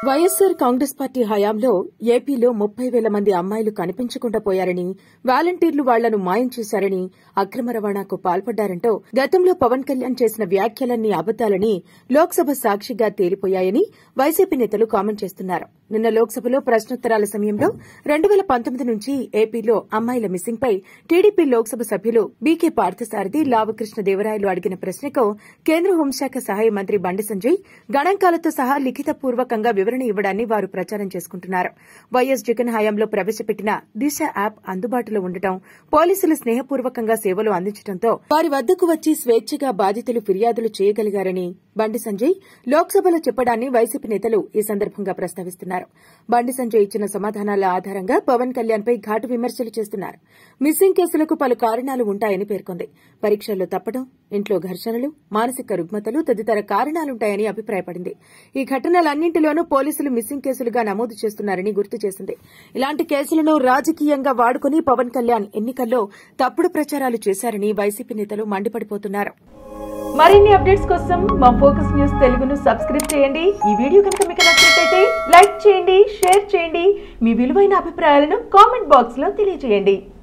YSR Congress party హయాంలో ఏపీలో ముప్పై వేల మంది అమ్మాయిలు కనిపించకుండా పోయారని వాలంటీర్లు వాళ్లను మాయం చేశారని అక్రమ రవాణాకు పాల్పడ్డారంటూ గతంలో పవన్ కళ్యాణ్ చేసిన వ్యాఖ్యలన్నీ అబద్దాలని లోక్సభ సాక్షిగా తేలిపోయాయని వైసీపీ నేతలు కామెంట్ చేస్తున్నారు నిన్న లోక్సభలో ప్రశ్నోత్తరాల సమయంలో రెండు వేల పంతొమ్మిది నుంచి ఏపీలో అమ్మాయిల మిస్సింగ్ పై టీడీపీ లోక్సభ సభ్యులు బీకే పార్థసారథి లావకృష్ణ దేవరాయలు అడిగిన ప్రశ్నకు కేంద్ర హోంశాఖ సహాయ మంత్రి బండి సంజయ్ గణాంకాలతో సహా లిఖితపూర్వకంగా వివరణ ఇవ్వడాన్ని వారు ప్రచారం చేసుకుంటున్నారు వైఎస్ జగన్ హయాంలో ప్రవేశపెట్టిన దిశ యాప్ అందుబాటులో ఉండటం పోలీసులు స్నేహపూర్వకంగా సేవలు అందించడంతో వారి వద్దకు వచ్చి స్వేచ్ఛగా బాధితులు ఫిర్యాదులు చేయగలిగారని బండి సంజయ్ లోక్సభలో చెప్పడాన్ని వైసీపీ నేతలు ఈ సందర్భంగా ప్రస్తావిస్తున్నారు బండి సంజయ్ ఇచ్చిన సమాధానాల ఆధారంగా పవన్ కళ్యాణ్ పై ఘాటు విమర్శలు చేస్తున్నారు మిస్సింగ్ కేసులకు పలు కారణాలు ఉంటాయని పేర్కొంది పరీక్షల్లో తప్పడం ఇంట్లో ఘర్షణలు మానసిక రుగ్మతలు తదితర కారణాలుంటాయని అభిప్రాయపడింది ఈ ఘటనలన్నింటిలోనూ పోలీసులు మిస్సింగ్ కేసులుగా నమోదు చేస్తున్నారని గుర్తు చేసింది ఇలాంటి కేసులను రాజకీయంగా వాడుకుని పవన్ కళ్యాణ్ ఎన్నికల్లో తప్పుడు ప్రచారాలు చేశారని వైసీపీ నేతలు మండిపడిపోతున్నారు మరిన్ని అప్డేట్స్ కోసం మా ఫోకస్ న్యూస్ తెలుగును సబ్స్క్రైబ్ చేయండి ఈ వీడియో కనుక మీకు నచ్చినట్లయితే లైక్ చేయండి షేర్ చేయండి మీ విలువైన అభిప్రాయాలను కామెంట్ బాక్స్ లో తెలియజేయండి